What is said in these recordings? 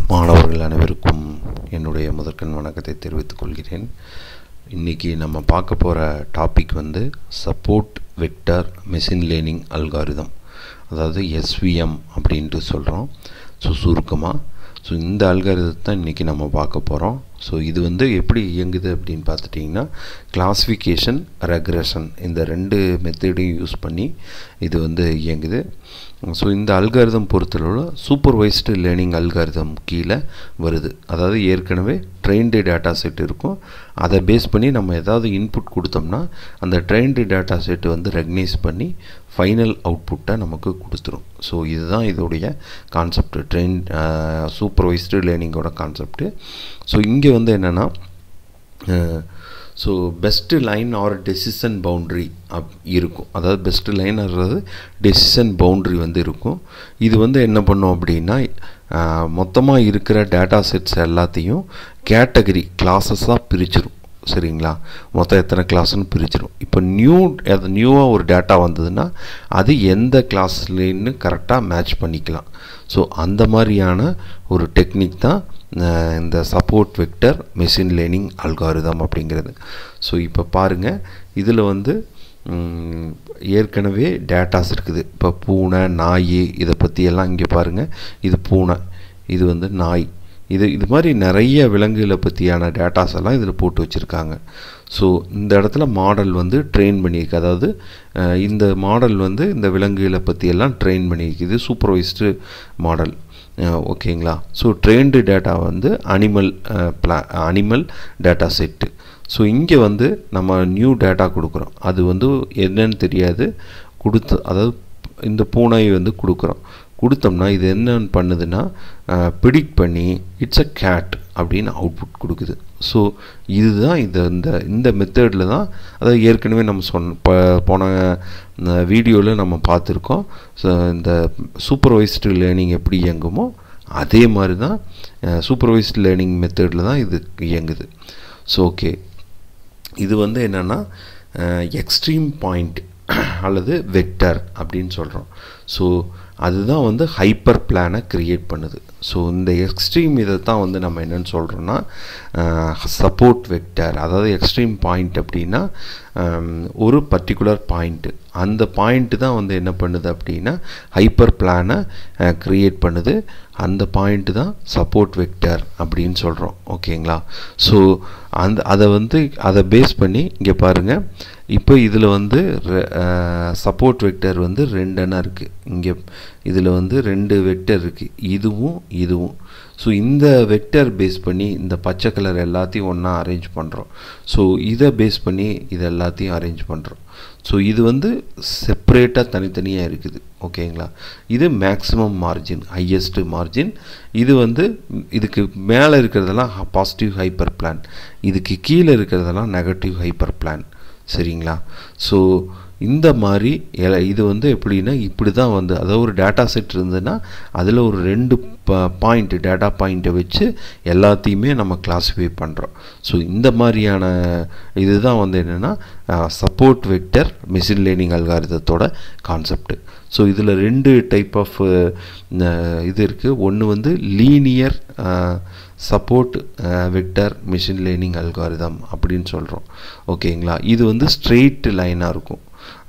மாணவர்கள் அனைவருக்கும் என்னுடைய முதற்கண் வணக்கத்தை தெரிவித்துக் கொள்கிறேன் இன்றைக்கி நம்ம பார்க்க போகிற டாபிக் வந்து support vector machine learning algorithm அதாவது எஸ்விஎம் அப்படின்ட்டு சொல்கிறோம் ஸோ சுருக்கமாக ஸோ இந்த அல்காரிதத்தை தான் இன்றைக்கி நம்ம பார்க்க போகிறோம் ஸோ இது வந்து எப்படி இயங்குது அப்படின்னு பார்த்துட்டிங்கன்னா கிளாஸிஃபிகேஷன் ரெக்ரெஷன் இந்த ரெண்டு மெத்தடையும் யூஸ் பண்ணி இது வந்து இயங்குது ஸோ இந்த அல்காரிதம் பொறுத்தளவு சூப்பர்வைஸ்டு லேர்னிங் அல்காரிதம் கீழே வருது அதாவது ஏற்கனவே ட்ரெயின்டு டேட்டா செட் இருக்கும் அதை பேஸ் பண்ணி நம்ம ஏதாவது இன்புட் கொடுத்தோம்னா அந்த ட்ரெயின்டு டேட்டா செட்டு வந்து ரெக்னைஸ் பண்ணி ஃபைனல் அவுட்புட்டை நமக்கு கொடுத்துரும் ஸோ இதுதான் இதோடைய கான்செப்ட் ட்ரெயின் சூப்பர்வைஸ்டு லேர்னிங்கோட கான்செப்ட்டு ஸோ இங்கே வந்து என்னென்னா so best line or decision boundary up இருக்கும் அதாவது பெஸ்ட்டு லைன் அதாவது டெசிஷன் பவுண்ட்ரி வந்து இருக்கும் இது வந்து என்ன பண்ணும் அப்படின்னா மொத்தமாக இருக்கிற டேட்டா செட்ஸ் எல்லாத்தையும் கேட்டகரி கிளாஸஸாக பிரிச்சிரும் சரிங்களா மொத்தம் எத்தனை கிளாஸ்னு பிரிச்சிடும் இப்போ நியூ அது நியூவாக ஒரு டேட்டா வந்ததுன்னா அது எந்த கிளாஸ்லேன்னு கரெக்டாக மேட்ச் பண்ணிக்கலாம் ஸோ அந்த மாதிரியான ஒரு டெக்னிக் தான் இந்த support vector machine learning algorithm அப்படிங்கிறது ஸோ இப்போ பாருங்கள் இதில் வந்து ஏற்கனவே டேட்டாஸ் இருக்குது இப்போ பூனை நாய் இதை பற்றியெல்லாம் இங்கே பாருங்கள் இது பூனை இது வந்து நாய் இது இது மாதிரி நிறைய விலங்குகளை பற்றியான டேட்டாஸ் எல்லாம் இதில் போட்டு வச்சுருக்காங்க ஸோ இந்த இடத்துல மாடல் வந்து ட்ரெயின் பண்ணியிருக்கு அதாவது இந்த மாடல் வந்து இந்த விலங்குகளை பற்றியெல்லாம் ட்ரெயின் பண்ணியிருக்குது சூப்பர்வைஸ்டு மாடல் ஓகேங்களா ஸோ ட்ரெயின்டு டேட்டா வந்து அனிமல் பிளா அனிமல் டேட்டா செட்டு ஸோ இங்கே வந்து நம்ம நியூ டேட்டா கொடுக்குறோம் அது வந்து என்னன்னு தெரியாது கொடுத்து அதாவது இந்த பூனை வந்து கொடுக்குறோம் கொடுத்தோம்னா இது என்னென்னு பண்ணுதுன்னா ப்ரிடிக்ட் பண்ணி இட்ஸ் அ கேட் அப்படின்னு அவுட்புட் கொடுக்குது ஸோ இதுதான் இந்த இந்த இந்த மெத்தடில் தான் அதாவது ஏற்கனவே நம்ம சொன்ன இப்போ போன வீடியோவில் நம்ம பார்த்துருக்கோம் ஸோ இந்த சூப்பர்வைஸ்டு லேர்னிங் எப்படி இயங்குமோ அதே மாதிரி தான் சூப்பர்வைஸ்டு லேர்னிங் மெத்தடில் தான் இது இயங்குது ஸோ ஓகே இது வந்து என்னென்னா எக்ஸ்ட்ரீம் பாயிண்ட் அல்லது வெக்டர் அப்படின்னு சொல்கிறோம் ஸோ அதுதான் வந்து ஹைப்பர் பிளானை க்ரியேட் பண்ணுது ஸோ இந்த எக்ஸ்ட்ரீம் இதை தான் வந்து நம்ம என்னென்னு சொல்கிறோன்னா சப்போர்ட் வெக்டர் அதாவது எக்ஸ்ட்ரீம் பாயிண்ட் அப்படின்னா ஒரு பர்டிகுலர் பாயிண்ட்டு அந்த பாயிண்ட்டு தான் வந்து என்ன பண்ணுது அப்படின்னா ஹைப்பர் பிளானை க்ரியேட் பண்ணுது அந்த பாயிண்ட்டு தான் சப்போர்ட் வெக்டர் அப்படின்னு சொல்கிறோம் ஓகேங்களா ஸோ அந்த அதை வந்து அதை பேஸ் பண்ணி இங்கே பாருங்கள் இப்போ இதில் வந்து சப்போர்ட் வெக்டர் வந்து ரெண்டெண்ணா இருக்குது இங்கே இதில் வந்து ரெண்டு வெக்டர் இருக்குது இதுவும் இதுவும் ஸோ இந்த வெக்டர் பேஸ் பண்ணி இந்த பச்சை கலர் எல்லாத்தையும் ஒன்றா அரேஞ்ச் பண்ணுறோம் ஸோ இதை பேஸ் பண்ணி இது எல்லாத்தையும் அரேஞ்ச் பண்ணுறோம் ஸோ இது வந்து செப்பரேட்டாக தனித்தனியாக இருக்குது ஓகேங்களா இது மேக்ஸிமம் மார்ஜின் ஹையஸ்ட்டு மார்ஜின் இது வந்து இதுக்கு மேலே இருக்கிறதெல்லாம் பாசிட்டிவ் ஹைப்பர் பிளான் இதுக்கு கீழே இருக்கிறதெல்லாம் நெகட்டிவ் ஹைப்பர் பிளான் சரிங்களா ஸோ இந்த மாதிரி இது வந்து எப்படின்னா இப்படி தான் வந்து அதாவது ஒரு டேட்டா செட் இருந்ததுன்னா அதில் ஒரு ரெண்டு பாயிண்ட் டேட்டா பாயிண்ட்டை வச்சு எல்லாத்தையுமே நம்ம கிளாஸிஃபை பண்ணுறோம் ஸோ இந்த மாதிரியான இதுதான் வந்து என்னென்னா சப்போர்ட் வெக்டர் மெஷின் லேர்னிங் அல்காரிதத்தோட கான்செப்ட் ஸோ இதில் ரெண்டு டைப் ஆஃப் இது இருக்குது ஒன்று வந்து linear support vector machine learning algorithm அப்படின்னு சொல்கிறோம் ஓகேங்களா இது வந்து ஸ்ட்ரெயிட் லைனாக இருக்கும்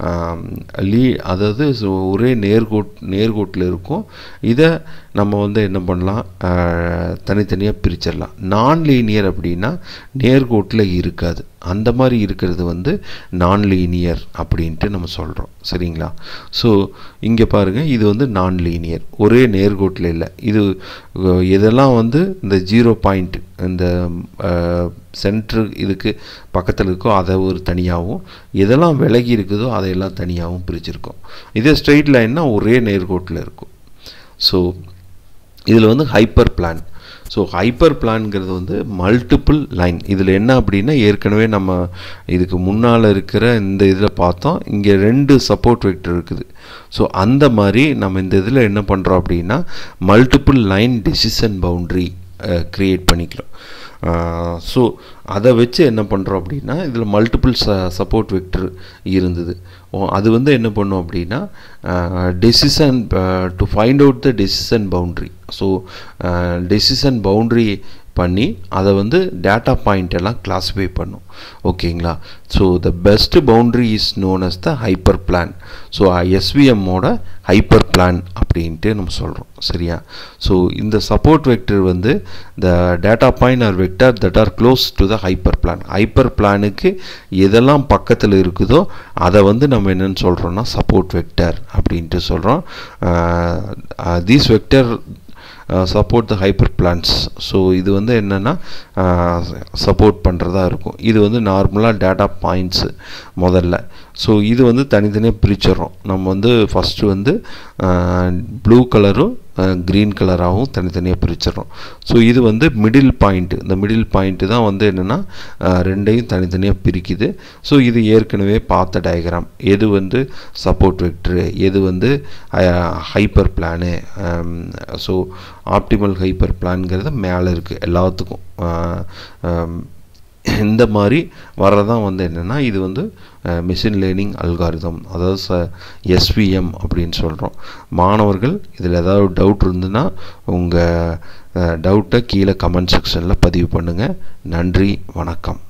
லீ அதாவது ஒரே நேர்கோட் நேர்கோட்டில் இருக்கும் இதை நம்ம வந்து என்ன பண்ணலாம் தனித்தனியாக பிரிச்சிடலாம் நான் லீனியர் அப்படின்னா நேர்கோட்டில் இருக்காது அந்த மாதிரி இருக்கிறது வந்து நான் லீனியர் அப்படின்ட்டு நம்ம சொல்கிறோம் சரிங்களா ஸோ இங்கே பாருங்கள் இது வந்து நான் லீனியர் ஒரே நேர்கோட்டில் இல்லை இது இதெல்லாம் வந்து இந்த ஜீரோ பாயிண்ட் இந்த சென்ட்ரு இதுக்கு பக்கத்தில் இருக்கோ அதை ஒரு தனியாகவும் எதெல்லாம் விலகி இருக்குதோ அதையெல்லாம் தனியாகவும் பிரிச்சிருக்கோம் இதே ஸ்ட்ரெயிட் லைன்னா ஒரே நேர்கோட்டில் இருக்கும் ஸோ இதில் வந்து ஹைப்பர் பிளான் ஸோ ஹைப்பர் பிளான்ங்கிறது வந்து மல்டிப்புள் லைன் இதில் என்ன அப்படின்னா ஏற்கனவே நம்ம இதுக்கு முன்னால் இருக்கிற இந்த இதில் பார்த்தோம் இங்கே ரெண்டு சப்போர்ட் வெக்டர் இருக்குது ஸோ அந்த மாதிரி நம்ம இந்த இதில் என்ன பண்ணுறோம் அப்படின்னா multiple line decision boundary create பண்ணிக்கிறோம் ஸோ அதை வச்சு என்ன பண்ணுறோம் அப்படின்னா இதில் மல்டிபிள் ச சப்போர்ட் வெக்டர் இருந்தது அது வந்து என்ன பண்ணோம் அப்படின்னா decision to find out the decision boundary so decision boundary பண்ணி அதை வந்து டேட்டா பாயிண்ட் எல்லாம் கிளாஸிஃபை பண்ணும் ஓகேங்களா so the best boundary is known as the hyperplane so எஸ்விஎம்மோட ஹைப்பர் பிளான் அப்படின்ட்டு நம்ம சொல்கிறோம் சரியா ஸோ இந்த சப்போர்ட் வெக்டர் வந்து the data point are vector that are close to the hyperplane ஹைப்பர் பிளானுக்கு எதெல்லாம் பக்கத்தில் இருக்குதோ அதை வந்து நம்ம என்னென்னு சொல்கிறோம்னா சப்போர்ட் வெக்டர் அப்படின்ட்டு சொல்கிறோம் these vector support the hyperplanes so இது வந்து என்னென்னா சப்போர்ட் பண்ணுறதா இருக்கும் இது வந்து நார்மலாக டேட்டா பாயிண்ட்ஸு முதல்ல ஸோ இது வந்து தனித்தனியாக பிரிச்சிடறோம் நம்ம வந்து ஃபஸ்ட்டு வந்து ப்ளூ கலரும் க்ரீன் கலராகவும் தனித்தனியாக பிரிச்சிடறோம் ஸோ இது வந்து மிடில் பாயிண்ட்டு இந்த மிடில் பாயிண்ட்டு தான் வந்து என்னென்னா ரெண்டையும் தனித்தனியாக பிரிக்குது ஸோ இது ஏற்கனவே பார்த்த டயக்ராம் எது வந்து சப்போர்ட் வெக்டரு எது வந்து ஹைப்பர் பிளானு ஸோ ஆப்டிமல் ஹைப்பர் பிளான்ங்கிறது மேலே இருக்குது எல்லாத்துக்கும் இந்த மாதிரி வர்றதான் வந்து என்னென்னா இது வந்து மிஷின் லேர்னிங் அல்காரிதம் அதாவது ச எஸ்விஎம் அப்படின்னு சொல்கிறோம் மாணவர்கள் இதில் ஏதாவது டவுட் இருந்துன்னா உங்கள் டவுட்டை கீழே கமெண்ட் செக்ஷனில் பதிவு பண்ணுங்கள் நன்றி வணக்கம்